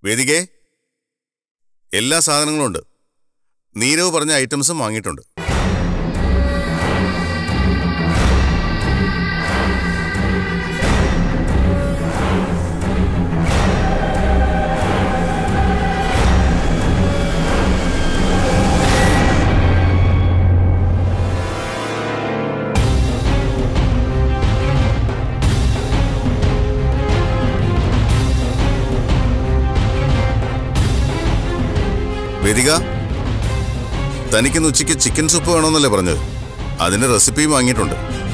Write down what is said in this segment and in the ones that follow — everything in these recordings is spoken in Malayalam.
വേദികേ എല്ലാ സാധനങ്ങളും ഉണ്ട് നീരവ് പറഞ്ഞ ഐറ്റംസും വാങ്ങിയിട്ടുണ്ട് വേദിക തനിക്കിന്ന് ഉച്ചയ്ക്ക് ചിക്കൻ സൂപ്പ് വേണമെന്നല്ലേ പറഞ്ഞത് അതിന്റെ റെസിപ്പിയും വാങ്ങിയിട്ടുണ്ട്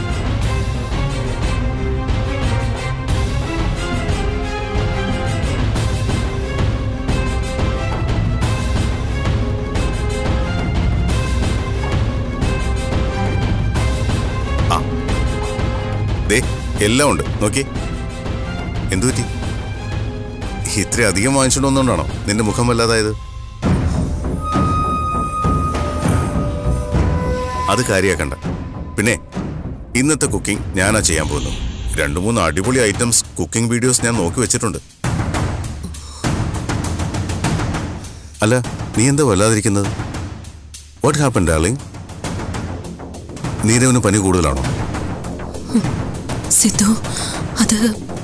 ആ ദേ എല്ലാം ഉണ്ട് നോക്കി എന്തു പറ്റി ഇത്ര അധികം വാങ്ങിച്ചുകൊണ്ട് വന്നുകൊണ്ടാണോ നിന്റെ മുഖം വല്ലാതായത് അത് കാര്യാക്കണ്ട പിന്നെ ഇന്നത്തെ കുക്കിംഗ് ഞാനാ ചെയ്യാൻ പോകുന്നത് രണ്ടു മൂന്ന് അടിപൊളി ഐറ്റംസ് കുക്കിംഗ് വീഡിയോസ് ഞാൻ നോക്കി വെച്ചിട്ടുണ്ട് അല്ല നീ എന്താ വല്ലാതിരിക്കുന്നത് വാട്ട് ഹാപ്പൻ ഡാർലിംഗ് നീരവിന് പനി കൂടുതലാണോ സിദ്ധു അത്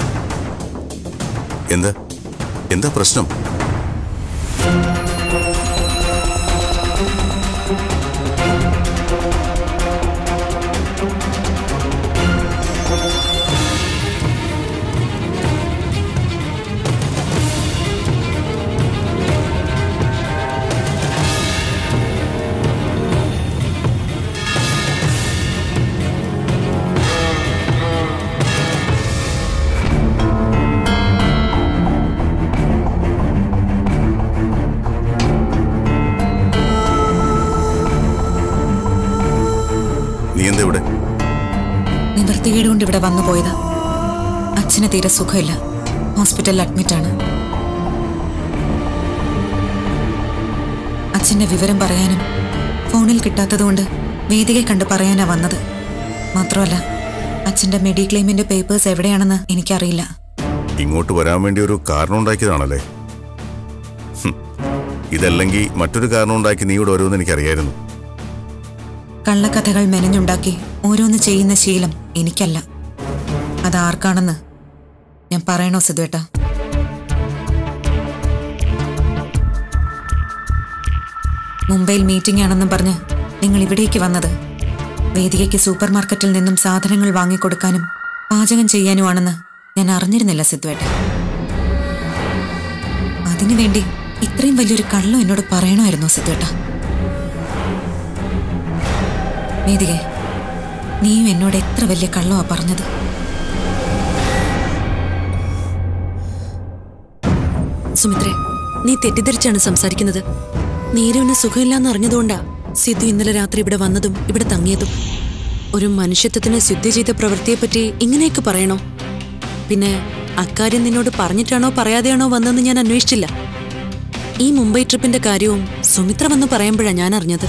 എന്താ എന്താ പ്രശ്നം നീ എന്താ ഇവിടെ നിവൃത്തികേട് കൊണ്ട് ഇവിടെ വന്നു പോയത് അച്ഛന് തീരെ സുഖമില്ല ഹോസ്പിറ്റലിൽ അഡ്മിറ്റാണ് അച്ഛന്റെ വിവരം പറയാനും ഫോണിൽ കിട്ടാത്തതുകൊണ്ട് വേദികയെ കണ്ട് പറയാനാ വന്നത് മാത്രമല്ല അച്ഛന്റെ മെഡിക്ലെയിമിന്റെ പേപ്പേഴ്സ് എവിടെയാണെന്ന് എനിക്കറിയില്ല ഇങ്ങോട്ട് വരാൻ വേണ്ടി ഒരു കാരണം ഉണ്ടാക്കിയതാണല്ലേ ഹും. ഇതല്ലെങ്കിൽ മറ്റൊരു കാരണം ഉണ്ടാക്കി നീ ഇവിടെ വരുമെന്ന് എനിക്കറിയായിരുന്നു കള്ളക്കഥകൾ മെനഞ്ഞുണ്ടാക്കി ഓരോന്ന് ചെയ്യുന്ന ശീലം എനിക്കല്ല അതാർക്കാണെന്ന് ഞാൻ പറയണോ സിദ്ധുവേട്ടാ മുംബൈയിൽ മീറ്റിംഗ് ആണെന്നും പറഞ്ഞ് നിങ്ങൾ ഇവിടേക്ക് വന്നത് വേദികയ്ക്ക് സൂപ്പർ മാർക്കറ്റിൽ നിന്നും സാധനങ്ങൾ വാങ്ങിക്കൊടുക്കാനും പാചകം ചെയ്യാനുമാണെന്ന് ഞാൻ അറിഞ്ഞിരുന്നില്ല സിദ്ധുവേട്ട അതിനുവേണ്ടി ഇത്രയും വലിയൊരു കള്ളം എന്നോട് പറയണമായിരുന്നോ സിദ്ധുവേട്ട വേദികെ നീയും എന്നോട് എത്ര വലിയ കള്ളമാ പറഞ്ഞത് സുമിത്രേ നീ തെറ്റിദ്ധരിച്ചാണ് സംസാരിക്കുന്നത് നീരവിന് സുഖമില്ലാന്ന് അറിഞ്ഞതുകൊണ്ടാ സിദ്ധു ഇന്നലെ രാത്രി ഇവിടെ വന്നതും ഇവിടെ തങ്ങിയതും ഒരു മനുഷ്യത്വത്തിന് സിദ്ധി ചെയ്ത പ്രവൃത്തിയെപ്പറ്റി ഇങ്ങനെയൊക്കെ പറയണോ പിന്നെ അക്കാര്യം നിന്നോട് പറഞ്ഞിട്ടാണോ പറയാതെയാണോ വന്നതെന്ന് ഞാൻ അന്വേഷിച്ചില്ല ഈ മുംബൈ ട്രിപ്പിന്റെ കാര്യവും സുമിത്ര വന്ന് പറയുമ്പോഴാ ഞാൻ അറിഞ്ഞത്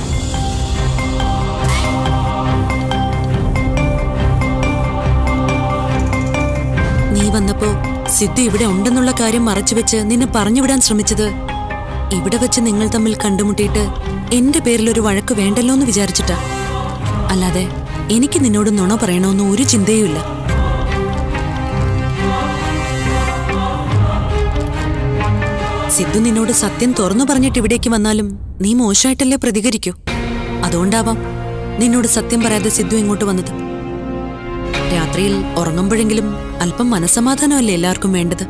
നീ വന്നപ്പോ സിദ്ധു ഇവിടെ ഉണ്ടെന്നുള്ള കാര്യം മറച്ചുവെച്ച് നിന്നെ പറഞ്ഞുവിടാൻ ശ്രമിച്ചത് ഇവിടെ വെച്ച് നിങ്ങൾ തമ്മിൽ കണ്ടുമുട്ടിയിട്ട് എന്റെ പേരിൽ ഒരു വഴക്ക് വേണ്ടല്ലോ എന്ന് വിചാരിച്ചിട്ടാ അല്ലാതെ എനിക്ക് നിന്നോട് നുണ പറയണമെന്ന് ഒരു ചിന്തയുമില്ല സിദ്ധു നിന്നോട് സത്യം തുറന്നു പറഞ്ഞിട്ട് ഇവിടേക്ക് വന്നാലും നീ മോശമായിട്ടല്ലേ പ്രതികരിക്കൂ അതുകൊണ്ടാവാം നിന്നോട് സത്യം പറയാതെ സിദ്ധു ഇങ്ങോട്ട് വന്നത് രാത്രിയിൽ ഉറങ്ങുമ്പോഴെങ്കിലും അല്പം മനസമാധാനമല്ലേ എല്ലാവർക്കും വേണ്ടത്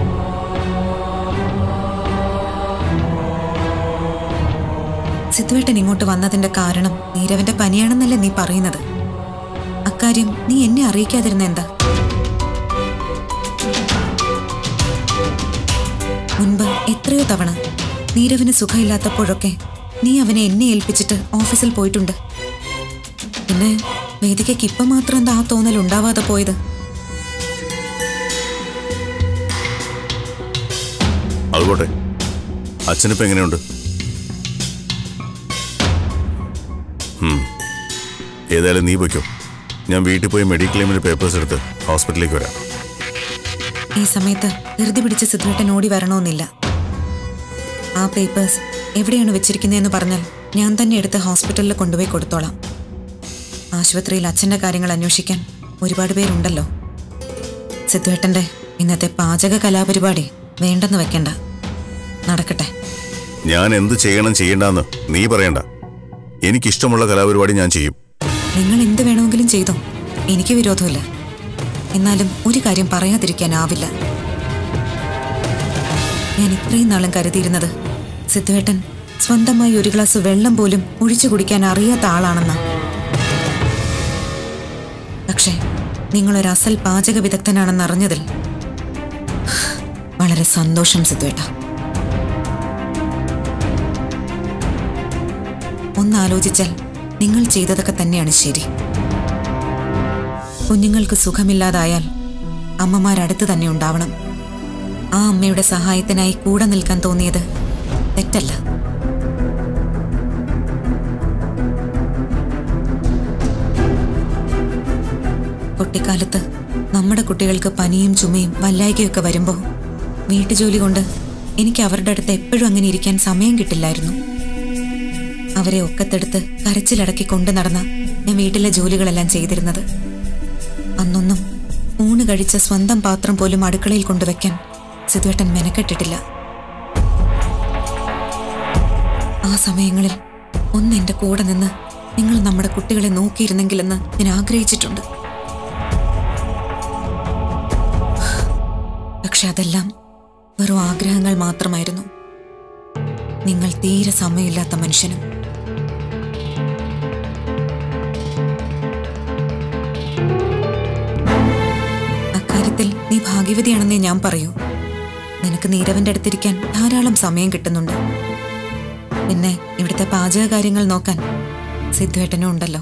സിദ്ധുവേട്ടൻ ഇങ്ങോട്ട് വന്നതിന്റെ കാരണം നീരവന്റെ പനിയാണെന്നല്ലേ നീ പറയുന്നത് അക്കാര്യം നീ എന്നെ അറിയിക്കാതിരുന്ന എന്താ മുൻപ് എത്രയോ തവണ നീരവിന് സുഖമില്ലാത്തപ്പോഴൊക്കെ നീ അവനെ എന്നെ ഏൽപ്പിച്ചിട്ട് ഓഫീസിൽ പോയിട്ടുണ്ട് പിന്നെ വേദികയ്ക്ക് ഇപ്പം മാത്രം എന്താ ആ തോന്നൽ ഉണ്ടാവാതെ പോയത് അതുപോട്ടെ അച്ഛനിപ്പോ എങ്ങനെയുണ്ട് ഉം. ഏതായാലും നീ പൊയ്ക്കോ ഞാൻ വീട്ടിൽ പോയി മെഡിക്ലെയിമിന്റെ പേപ്പേഴ്സ് എടുത്ത് ഹോസ്പിറ്റലിലേക്ക് വരാം ഈ സമയത്ത് ധൃതി പിടിച്ച് സിദ്ധുവേട്ടൻ ഓടി വരണമെന്നില്ല ആ പേപ്പേഴ്സ് എവിടെയാണ് വെച്ചിരിക്കുന്നതെന്ന് പറഞ്ഞാൽ ഞാൻ തന്നെ എടുത്ത് ഹോസ്പിറ്റലിൽ കൊണ്ടുപോയി കൊടുത്തോളാം ആശുപത്രിയിൽ അച്ഛൻ്റെ കാര്യങ്ങൾ അന്വേഷിക്കാൻ ഒരുപാട് പേരുണ്ടല്ലോ സിദ്ധുവേട്ടൻ്റെ ഇന്നത്തെ പാചക കലാപരിപാടി വേണ്ടെന്ന് വെക്കണ്ട നടക്കട്ടെ ഞാൻ എന്ത് ചെയ്യണം ചെയ്യണ്ടെന്ന് നീ പറയണ്ട എനിക്കിഷ്ടമുള്ള കലാപരിപാടി ഞാൻ ചെയ്യും നിങ്ങൾ എന്ത് വേണമെങ്കിലും ചെയ്തോ എനിക്ക് വിരോധമില്ല എന്നാലും ഒരു കാര്യം പറയാതിരിക്കാനാവില്ല ഞാൻ ഇത്രയും നാളും കരുതിയിരുന്നത് സിദ്ധുവേട്ടൻ സ്വന്തമായി ഒരു ഗ്ലാസ് വെള്ളം പോലും ഒഴിച്ചു കുടിക്കാൻ അറിയാത്ത ആളാണെന്ന് പക്ഷേ നിങ്ങളൊരു അസൽ പാചക വിദഗ്ധനാണെന്ന് അറിഞ്ഞതിൽ വളരെ സന്തോഷം സിദ്ധുവേട്ട ഒന്നാലോചിച്ചാൽ നിങ്ങൾ ചെയ്തതൊക്കെ തന്നെയാണ് ശരി കുഞ്ഞുങ്ങൾക്ക് സുഖമില്ലാതായാൽ അമ്മമാരടുത്ത് തന്നെ ഉണ്ടാവണം ആ അമ്മയുടെ സഹായത്തിനായി കൂടെ നിൽക്കാൻ തോന്നിയത് തെറ്റല്ല കുട്ടിക്കാലത്ത് നമ്മുടെ കുട്ടികൾക്ക് പനിയും ചുമയും വല്ലായ്കയൊക്കെ വരുമ്പോൾ വീട്ടുജോലി കൊണ്ട് എനിക്ക് അവരുടെ അടുത്ത് എപ്പോഴും അങ്ങനെ ഇരിക്കാൻ സമയം കിട്ടില്ലായിരുന്നു അവരെ ഒക്കത്തെടുത്ത് കരച്ചിലടക്കി കൊണ്ടു നടന്ന ഞാൻ വീട്ടിലെ ജോലികളെല്ലാം ചെയ്തിരുന്നത് അന്നൊന്നും ഊണ് കഴിച്ച സ്വന്തം പാത്രം പോലും അടുക്കളയിൽ കൊണ്ടുവയ്ക്കാൻ സിധുവേട്ടൻ മെനക്കെട്ടിട്ടില്ല ആ സമയങ്ങളിൽ ഒന്ന് എന്റെ കൂടെ നിന്ന് നിങ്ങൾ നമ്മുടെ കുട്ടികളെ നോക്കിയിരുന്നെങ്കിലെന്ന് ഞാൻ ആഗ്രഹിച്ചിട്ടുണ്ട് പക്ഷെ അതെല്ലാം വെറും ആഗ്രഹങ്ങൾ മാത്രമായിരുന്നു നിങ്ങൾ തീരെ സമയമില്ലാത്ത മനുഷ്യനും അക്കാര്യത്തിൽ നീ ഭാഗ്യവതിയാണെന്നേ ഞാൻ പറയൂ നിനക്ക് നീരവന്റെ അടുത്തിരിക്കാൻ ധാരാളം സമയം കിട്ടുന്നുണ്ട് പിന്നെ ഇവിടുത്തെ പാചക കാര്യങ്ങൾ നോക്കാൻ സിദ്ധുവേട്ടനും ഉണ്ടല്ലോ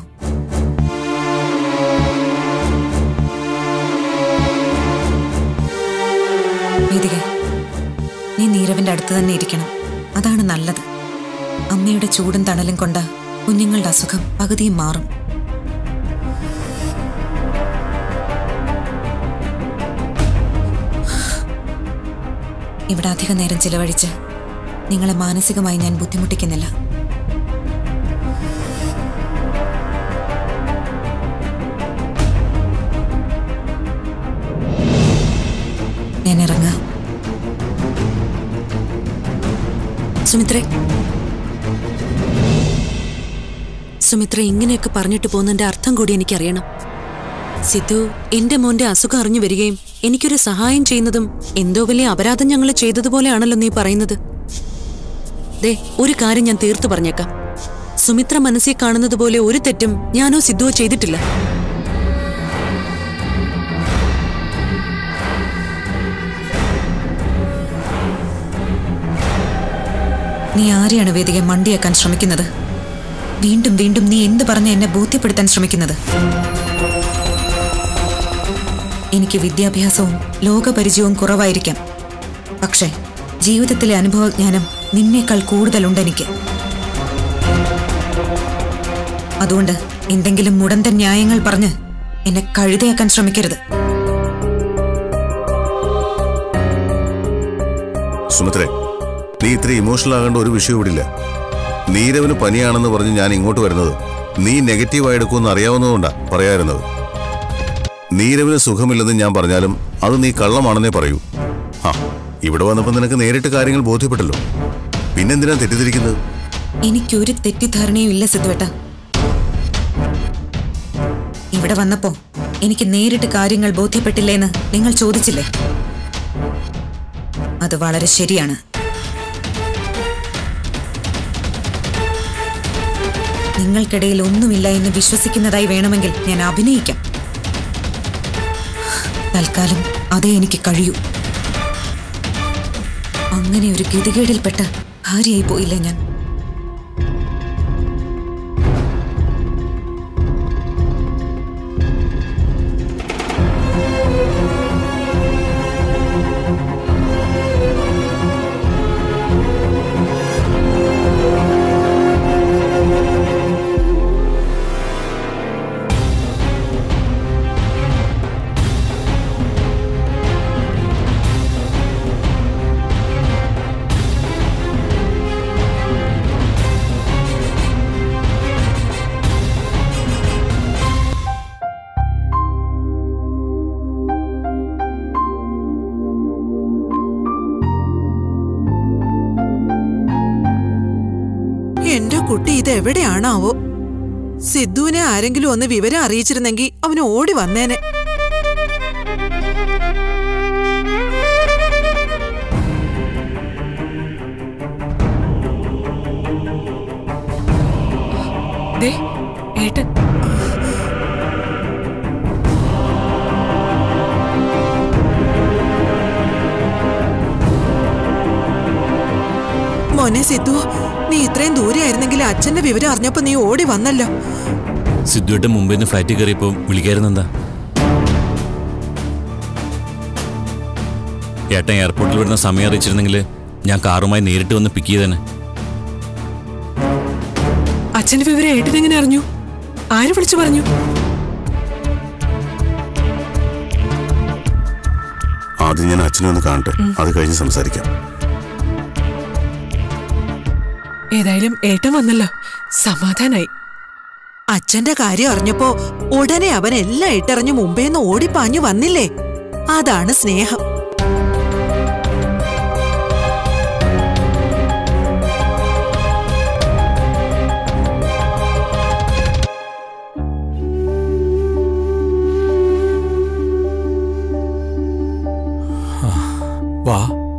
വേദിക നീ നീരവന്റെ അടുത്ത് തന്നെ ഇരിക്കണം അതാണ് നല്ലത് അമ്മയുടെ ചൂടും തണലും കൊണ്ട് കുഞ്ഞുങ്ങളുടെ അസുഖം പകുതിയും മാറും ഇവിടെ അധിക നേരം ചിലവഴിച്ച് നിങ്ങളെ മാനസികമായി ഞാൻ ബുദ്ധിമുട്ടിക്കുന്നില്ല ഞാൻ ഇറങ്ങാം സുമിത്രേ സുമിത്ര ഇങ്ങനെയൊക്കെ പറഞ്ഞിട്ട് പോകുന്നതിന്റെ അർത്ഥം കൂടി എനിക്കറിയണം സിദ്ധു എന്റെ മോന്റെ അസുഖം അറിഞ്ഞു വരികയും എനിക്കൊരു സഹായം ചെയ്യുന്നതും എന്തോ വലിയ അപരാധം ഞങ്ങൾ ചെയ്തതുപോലെയാണല്ലോ നീ പറയുന്നത് ദേ ഒരു കാര്യം ഞാൻ തീർത്തു പറഞ്ഞേക്കാം സുമിത്ര മനസ്സിൽ കാണുന്നത് പോലെ ഒരു തെറ്റും ഞാനോ സിദ്ധുവോ ചെയ്തിട്ടില്ല നീ ആരെയാണ് വേദിക മണ്ടിയാക്കാൻ ശ്രമിക്കുന്നത് വീണ്ടും വീണ്ടും നീ എന്ത് പറഞ്ഞ് എന്നെ ബോധ്യപ്പെടുത്താൻ ശ്രമിക്കുന്നത് എനിക്ക് വിദ്യാഭ്യാസവും ലോകപരിചയവും കുറവായിരിക്കാം പക്ഷേ ജീവിതത്തിലെ അനുഭവജ്ഞാനം നിന്നേക്കാൾ കൂടുതലുണ്ട് എനിക്ക് അതുകൊണ്ട് എന്തെങ്കിലും മുടന്തൻ ന്യായങ്ങൾ പറഞ്ഞ് എന്നെ കഴുതയാക്കാൻ ശ്രമിക്കരുത് സുമിത്രേ നീ ഇത്ര ഇമോഷണൽ ആകേണ്ട ഒരു വിഷയം ഇവിടെ ഇല്ല നീരവന് പനിയാണെന്ന് പറഞ്ഞ് ഞാൻ ഇങ്ങോട്ട് വരുന്നത് നീ നെഗറ്റീവായി എടുക്കുമെന്ന് അറിയാവുന്നതുകൊണ്ടാ പറയാറുന്നത് നീരവിന് സുഖമില്ലെന്ന് ഞാൻ പറഞ്ഞാലും അത് നീ കള്ളമാണെന്നേ പറയൂ ആ ഇവിടെ വന്നപ്പോൾ നിനക്ക് നേരിട്ട് കാര്യങ്ങൾ ബോധ്യപ്പെട്ടല്ലോ പിന്നെന്തിനാ തെറ്റിദ്ധരിക്കുന്നത് എനിക്കൊരു തെറ്റിദ്ധാരണയും ഇല്ല സിദ്ധുവേട്ട ഇവിടെ വന്നപ്പോ എനിക്ക് നേരിട്ട് കാര്യങ്ങൾ ബോധ്യപ്പെട്ടില്ലേന്ന് നിങ്ങൾ ചോദിച്ചില്ലേ അത് വളരെ ശരിയാണ് നിങ്ങൾക്കിടയിൽ ഒന്നുമില്ല എന്ന് വിശ്വസിക്കുന്നതായി വേണമെങ്കിൽ ഞാൻ അഭിനയിക്കാം തൽക്കാലം അതേ എനിക്ക് കഴിയൂ അങ്ങനെ ഒരു ഗതികേടിൽപ്പെട്ട ഭാര്യയായി പോയില്ലേ ഞാൻ എന്റെ കുട്ടി ഇത് എവിടെയാണാവോ സിദ്ധുവിനെ ആരെങ്കിലും ഒന്ന് വിവരം അറിയിച്ചിരുന്നെങ്കിൽ അവന് ഓടി വന്നേനെ ദേ ഏട്ടൻ മോനെ സിദ്ധു നീ ഇത്രയും ദൂരെ ആയിരുന്നെങ്കിൽ അച്ഛന്റെ വിവരം അറിഞ്ഞപ്പോ നീ ഓടി വന്നല്ലോ സിദ്ധുവേട്ടൻ മുംബൈയിൽ നിന്ന് ഫ്ലൈറ്റിൽ കയറിയപ്പോൾ വിളിക്കായിരുന്നു എന്താ ഏട്ടൻ എയർപോർട്ടിൽ വരുന്ന സമയം അറിയിച്ചിരുന്നെങ്കിൽ ഞാൻ കാറുമായി നേരിട്ട് വന്ന് പിക്ക് ചെയ്തേനെ അച്ഛന്റെ വിവരം ഏട്ടൻ എങ്ങനെ അറിഞ്ഞു ആര് വിളിച്ചു പറഞ്ഞു ആദ്യം ഞാൻ അച്ഛനെ ഒന്ന് കാണട്ടെ അത് കഴിഞ്ഞ് സംസാരിക്കാം ഏതായാലും ഏട്ടൻ വന്നല്ലോ സമാധാനായി അച്ഛന്റെ കാര്യം അറിഞ്ഞപ്പോ ഉടനെ അവൻ എല്ലാം ഇട്ടെറിഞ്ഞു മുമ്പേന്ന് ഓടിപ്പാഞ്ഞു വന്നില്ലേ അതാണ് സ്നേഹം വാ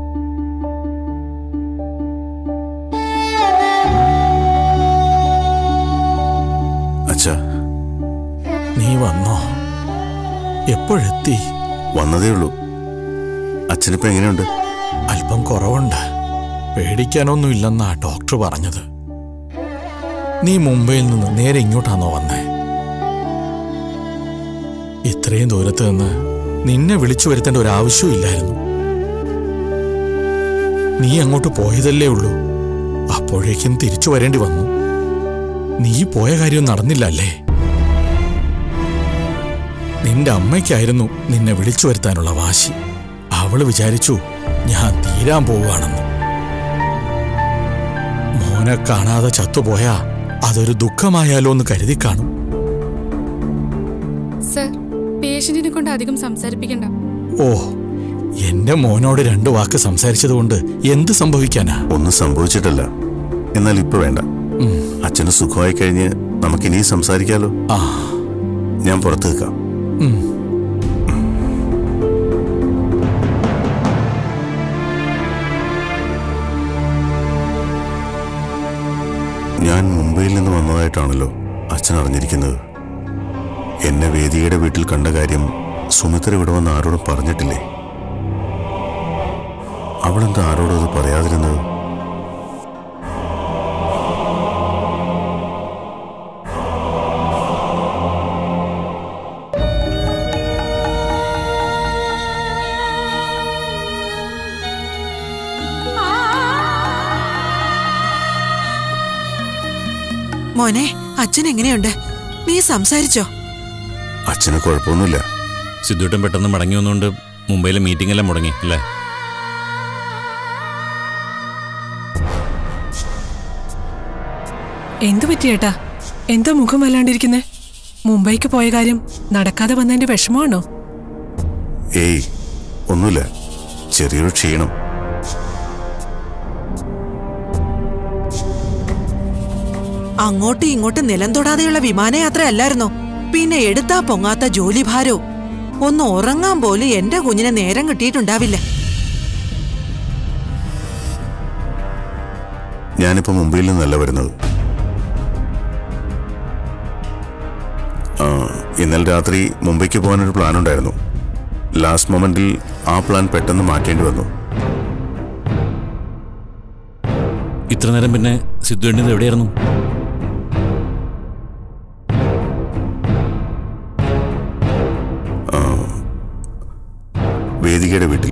അച്ഛാ നീ വന്നോ എപ്പോഴെത്തി വന്നതേ ഉള്ളൂ അച്ഛനിപ്പോ എങ്ങനെയുണ്ട് അല്പം കുറവുണ്ട് പേടിക്കാനൊന്നുമില്ലെന്നാ ഡോക്ടർ പറഞ്ഞത് നീ മുംബൈയിൽ നിന്ന് നേരെ ഇങ്ങോട്ടാണോ വന്നേ ഇത്രയും ദൂരത്ത് നിന്ന് നിന്നെ വിളിച്ചു വരുത്തേണ്ട ഒരു ആവശ്യവും ഇല്ലായിരുന്നു നീ അങ്ങോട്ട് പോയതല്ലേ ഉള്ളൂ അപ്പോഴേക്കും തിരിച്ചു വരേണ്ടി വന്നു നീ പോയ കാര്യം നടന്നില്ല അല്ലേ നിന്റെ അമ്മയ്ക്കായിരുന്നു നിന്നെ വിളിച്ചു വരുത്താനുള്ള വാശി അവള് വിചാരിച്ചു ഞാൻ തീരാൻ പോവുകയാണെന്ന് മോനെ കാണാതെ ചത്തുപോയാ അതൊരു ദുഃഖമായാലോ എന്ന് കരുതി കാണും സർ പേഷ്യന്റിനെ കൊണ്ട് അധികം സംസാരിപ്പിക്കണ്ട ഓ എന്റെ മോനോട് രണ്ടു വാക്ക് സംസാരിച്ചതുകൊണ്ട് എന്ത് സംഭവിക്കാനാ ഒന്നും സംഭവിച്ചിട്ടല്ല എന്നാൽ ഇപ്പൊ വേണ്ട അച്ഛന് സുഖമായി കഴിഞ്ഞ് നമുക്കിനി സംസാരിക്കാലോ ആ ഞാൻ പുറത്ത് നിൽക്കാം ഉം. ഞാൻ മുംബൈയിൽ നിന്ന് വന്നതായിട്ടാണല്ലോ അച്ഛൻ അറിഞ്ഞിരിക്കുന്നത് എന്നെ വേദികയുടെ വീട്ടിൽ കണ്ട കാര്യം സുമിത്ര ഇവിടെ വന്ന് ആരോടും പറഞ്ഞിട്ടില്ലേ അവളെന്താ ആരോടും അത് പറയാതിരുന്നത് മോനെ അച്ഛൻ എങ്ങനെയുണ്ട് നീ സംസാരിച്ചോ അച്ഛന് കുഴപ്പമൊന്നുമില്ല സിദ്ധുവേട്ടൻ പെട്ടെന്ന് മടങ്ങി വന്നുകൊണ്ട് മുംബൈയിലെ മീറ്റിംഗ് എല്ലാം മുടങ്ങി അല്ലേ എന്തു പറ്റി ഏട്ടാ എന്താ മുഖം വല്ലാണ്ടിരിക്കുന്നേ മുംബൈക്ക് പോയ കാര്യം നടക്കാതെ വന്നതിന്റെ വിഷമമാണോ ഏയ് ഒന്നുമില്ല ചെറിയൊരു ക്ഷീണം അങ്ങോട്ടും ഇങ്ങോട്ടും നിലം തൊടാതെയുള്ള വിമാനയാത്ര അല്ലായിരുന്നോ പിന്നെ എടുത്താ പൊങ്ങാത്ത ജോലിഭാരവും ഒന്ന് ഉറങ്ങാൻ പോലും എന്റെ കുഞ്ഞിനെ നേരം കിട്ടിയിട്ടുണ്ടാവില്ല ഞാനിപ്പോ മുംബൈയിൽ നിന്നല്ല വരുന്നത് ആ, ഇന്നലെ രാത്രി മുംബൈക്ക് പോകാനൊരു പ്ലാൻ ഉണ്ടായിരുന്നു ലാസ്റ്റ് മൊമെന്റിൽ ആ പ്ലാൻ പെട്ടെന്ന് മാറ്റേണ്ടി വന്നു ഇത്ര നേരം പിന്നെ സിദ്ധുവേട്ടൻ എവിടെയായിരുന്നു വേദികയുടെ വീട്ടിൽ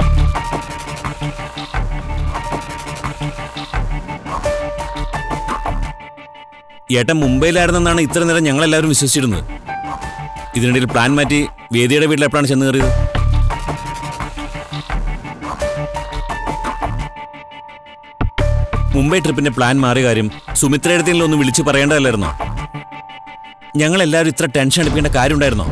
ഏട്ടൻ മുംബൈയിലായിരുന്നെന്നാണ് ഇത്ര നേരം ഞങ്ങളെല്ലാവരും വിശ്വസിച്ചിരുന്നത് ഇതിനിടയിൽ പ്ലാൻ മാറ്റി വേദിയുടെ വീട്ടിൽ എപ്പോഴാണ് ചെന്ന് കയറിയത് മുംബൈ ട്രിപ്പിന്റെ പ്ലാൻ മാറിയ കാര്യം സുമിത്രയുടെ ഒന്ന് വിളിച്ചു പറയേണ്ടതല്ലായിരുന്നോ ഞങ്ങളെല്ലാവരും ഇത്ര ടെൻഷൻ എടുപ്പിക്കേണ്ട കാര്യമുണ്ടായിരുന്നോ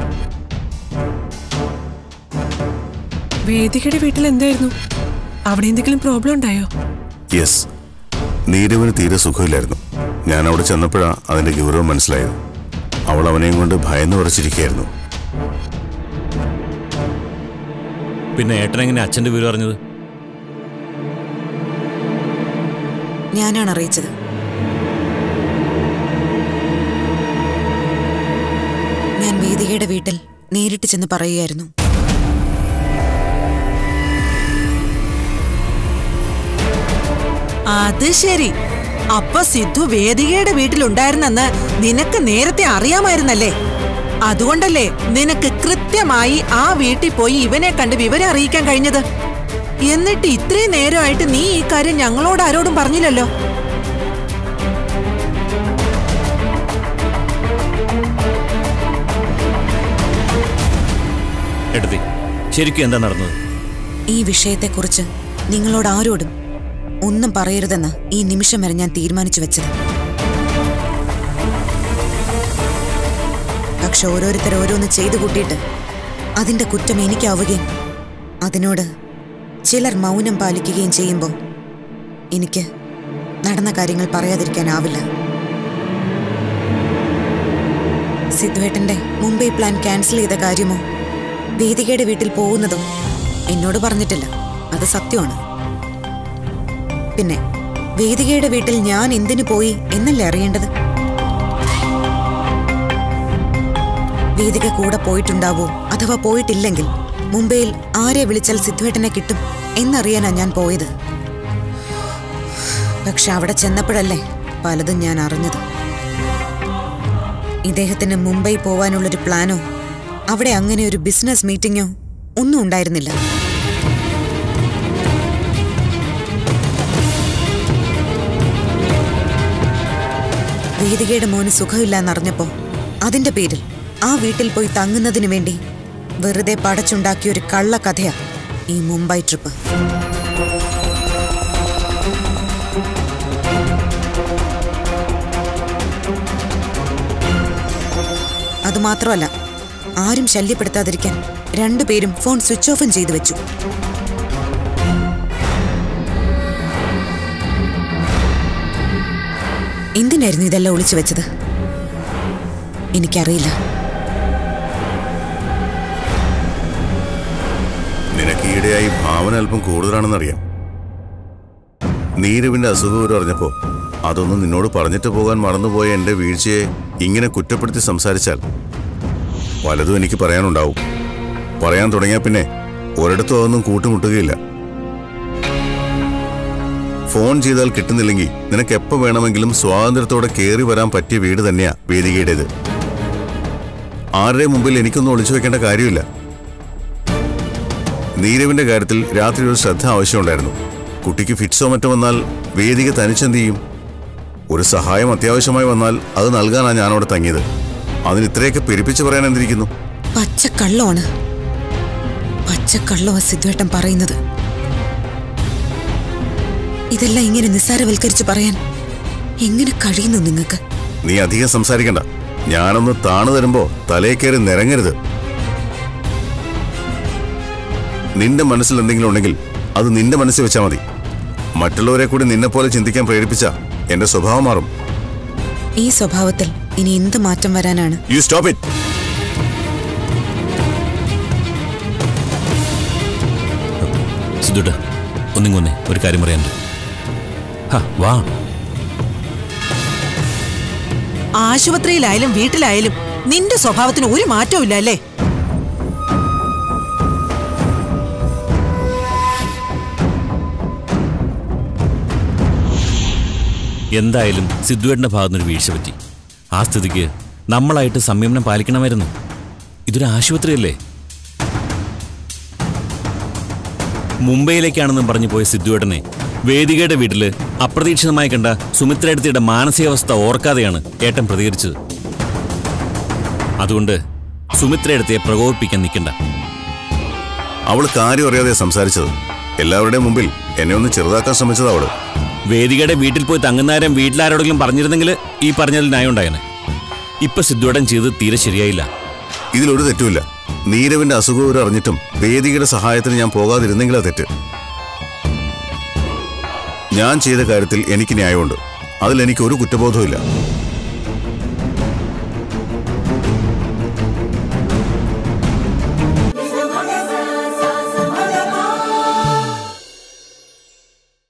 വേദികയുടെ വീട്ടിൽ എന്തായിരുന്നു അവിടെ എന്തെങ്കിലും പ്രോബ്ലം ഉണ്ടായോ യെസ് നീരവിന് തീരെ സുഖമില്ലായിരുന്നു ഞാൻ അവിടെ ചെന്നപ്പോഴാണ് അതിന്റെ ഗൗരവം മനസ്സിലായത് അവൾ അവനെയും കൊണ്ട് ഭയന്ന് ഉറച്ചിരിക്കുകയായിരുന്നു പിന്നെ ഏട്ടൻ എങ്ങനെ അച്ഛന്റെ വിവരം അറിഞ്ഞത് ഞാനാണ് അറിയിച്ചത് ഞാൻ വേദികയുടെ വീട്ടിൽ നേരിട്ട് ചെന്ന് പറയുകയായിരുന്നു അത് ശരി അപ്പൊ സിദ്ധു വേദികയുടെ വീട്ടിലുണ്ടായിരുന്നെന്ന് നിനക്ക് നേരത്തെ അറിയാമായിരുന്നല്ലേ അതുകൊണ്ടല്ലേ നിനക്ക് കൃത്യമായി ആ വീട്ടിൽ പോയി ഇവനെ കണ്ട് വിവരം അറിയിക്കാൻ കഴിഞ്ഞത് എന്നിട്ട് ഇത്രയും നേരമായിട്ട് നീ ഈ കാര്യം ഞങ്ങളോട് ആരോടും പറഞ്ഞില്ലല്ലോ എടുത്തി ശരിക്കും എന്താ നടന്നത് ഈ വിഷയത്തെക്കുറിച്ച് നിങ്ങളോട് ആരോടും ഒന്നും പറയരുതെന്ന് ഈ നിമിഷം വരെ ഞാൻ തീരുമാനിച്ചു വെച്ചത് പക്ഷെ ഓരോരുത്തർ ഓരോന്ന് ചെയ്തു കൂട്ടിയിട്ട് അതിന്റെ കുറ്റം എനിക്കാവുകയും അതിനോട് ചിലർ മൗനം പാലിക്കുകയും ചെയ്യുമ്പോൾ എനിക്ക് നടന്ന കാര്യങ്ങൾ പറയാതിരിക്കാനാവില്ല സിദ്ധുവേട്ടന്റെ മുംബൈ പ്ലാൻ ക്യാൻസൽ ചെയ്ത കാര്യമോ വേദികയുടെ വീട്ടിൽ പോകുന്നതോ എന്നോട് പറഞ്ഞിട്ടില്ല അത് സത്യമാണ് പിന്നെ വേദികയുടെ വീട്ടിൽ ഞാൻ എന്തിനു പോയി എന്നല്ലേ അറിയേണ്ടത് വേദിക കൂടെ പോയിട്ടുണ്ടാവോ അഥവാ പോയിട്ടില്ലെങ്കിൽ മുംബൈയിൽ ആരെ വിളിച്ചാൽ സിദ്ധുവേട്ടനെ കിട്ടും എന്നറിയാനാ ഞാൻ പോയത് പക്ഷെ അവിടെ ചെന്നപ്പോഴല്ലേ പലതും ഞാൻ അറിഞ്ഞത് ഇദ്ദേഹത്തിന് മുംബൈ പോവാനുള്ളൊരു പ്ലാനോ അവിടെ അങ്ങനെ ഒരു ബിസിനസ് മീറ്റിംഗോ ഒന്നും ഉണ്ടായിരുന്നില്ല വേദികയുടെ മോന് സുഖമില്ലാന്നറിഞ്ഞപ്പോ അതിന്റെ പേരിൽ ആ വീട്ടിൽ പോയി തങ്ങുന്നതിനു വേണ്ടി വെറുതെ പടച്ചുണ്ടാക്കിയ ഒരു കള്ളക്കഥയാ ഈ മുംബൈ ട്രിപ്പ് അതുമാത്രമല്ല ആരും ശല്യപ്പെടുത്താതിരിക്കാൻ രണ്ടുപേരും ഫോൺ സ്വിച്ച് ഓഫും ചെയ്തു വെച്ചു എന്തിനായിരുന്നു ഇതെല്ലാം ഒളിച്ചു വെച്ചത് എനിക്കറിയില്ല നിനക്ക് ഈയിടെയായി ഭാവന അല്പം കൂടുതലാണെന്നറിയാം നീരവിന്റെ അസുഖം അറിഞ്ഞപ്പോ അതൊന്നും നിന്നോട് പറഞ്ഞിട്ട് പോകാൻ മറന്നുപോയ എന്റെ വീഴ്ചയെ ഇങ്ങനെ കുറ്റപ്പെടുത്തി സംസാരിച്ചാൽ പലതും എനിക്ക് പറയാനുണ്ടാവും പറയാൻ തുടങ്ങിയാൽ പിന്നെ ഒരിടത്തും അതൊന്നും കൂട്ടുമുട്ടുകയില്ല ഫോൺ ചെയ്താൽ കിട്ടുന്നില്ലെങ്കിൽ നിനക്ക് എപ്പോ വേണമെങ്കിലും സ്വാതന്ത്ര്യത്തോടെ കയറി വരാൻ പറ്റിയ വീട് തന്നെയാ വേദികയുടേത് ആരുടെ മുമ്പിൽ എനിക്കൊന്നും ഒളിച്ചു വെക്കേണ്ട കാര്യമില്ല നീരവിന്റെ കാര്യത്തിൽ രാത്രി ഒരു ശ്രദ്ധ ആവശ്യമുണ്ടായിരുന്നു കുട്ടിക്ക് ഫിറ്റ്സോ മറ്റോ വന്നാൽ വേദിക തനിച്ചെന്ത് ചെയ്യും ഒരു സഹായം അത്യാവശ്യമായി വന്നാൽ അത് നൽകാനാണ് ഞാനവിടെ തങ്ങിയത് അതിന് ഇത്രയൊക്കെ പെരുപ്പിച്ച് പറയാൻ എന്തിരിക്കുന്നു പച്ചക്കള്ളമാണ് പച്ചക്കള്ളോ സിദ്ധുവേട്ടൻ പറയുന്നത് ഇതെല്ലാം ഇങ്ങനെ നിസ്സാരവൽക്കരിച്ച് പറയാൻ എങ്ങനെ കഴിയുന്നു നിങ്ങൾക്ക് നീ അധികം സംസാരിക്കണ്ട ഞാനൊന്ന് താണു തരുമ്പോ തലേ കയറി നിരങ്ങരുത് നിന്റെ മനസ്സിൽ എന്തെങ്കിലും ഉണ്ടെങ്കിൽ അത് നിന്റെ മനസ്സിൽ വെച്ചാൽ മതി മറ്റുള്ളവരെ കൂടി നിന്നെ പോലെ ചിന്തിക്കാൻ പ്രേരിപ്പിച്ച എന്റെ സ്വഭാവം മാറും ഈ സ്വഭാവത്തിൽ ഇനി എന്ത് മാറ്റം വരാനാണ് യു സ്റ്റോപ്പ് ഇറ്റ് സിദ്ധുട്ട ഒന്നിങ്ങൊന്നേ ഒരു കാര്യം പറയാനുണ്ട് ഹാ വാ ആശുപത്രിയിലായാലും വീട്ടിലായാലും നിന്റെ സ്വഭാവത്തിന് ഒരു മാറ്റവും ഇല്ല അല്ലേ എന്തായാലും സിദ്ധുവേട്ടന്റെ ഭാഗത്തുനിന്നൊരു വീഴ്ച പറ്റി ആ സ്ഥിതിക്ക് നമ്മളായിട്ട് സംയമനം പാലിക്കണമായിരുന്നു ഇതൊരു ആശുപത്രിയല്ലേ മുംബൈയിലേക്കാണെന്നും പറഞ്ഞു പോയ സിദ്ധുവേട്ടനെ വേദികയുടെ വീട്ടില് അപ്രതീക്ഷിതമായി കണ്ട സുമിത്രയെടുത്തിയുടെ മാനസികാവസ്ഥ ഓർക്കാതെയാണ് ഏട്ടൻ പ്രതികരിച്ചത് അതുകൊണ്ട് സുമിത്രയെടുത്തിയെ പ്രകോപിപ്പിക്കാൻ നിൽക്കണ്ട അവള് കാര്യം അറിയാതെ സംസാരിച്ചത് എല്ലാവരുടെയും മുമ്പിൽ എന്നെ ഒന്ന് ചെറുതാക്കാൻ ശ്രമിച്ചത് അവള് വേദികയുടെ വീട്ടിൽ പോയി തങ്ങുന്നേരം വീട്ടിലാരോടെങ്കിലും പറഞ്ഞിരുന്നെങ്കിൽ ഈ പറഞ്ഞതിൽ ന്യായം ഉണ്ടായേനെ ഇപ്പൊ സിദ്ധുവേട്ടൻ ചെയ്തത് തീരെ ശരിയായില്ല ഇതിലൊരു തെറ്റുമില്ല നീരവിന്റെ അസുഖം അറിഞ്ഞിട്ടും വേദികയുടെ സഹായത്തിന് ഞാൻ പോകാതിരുന്നെങ്കിലാ തെറ്റ് ഞാൻ ചെയ്ത കാര്യത്തിൽ എനിക്ക് ന്യായമുണ്ട് അതിൽ എനിക്ക് ഒരു കുറ്റബോധവും ഇല്ല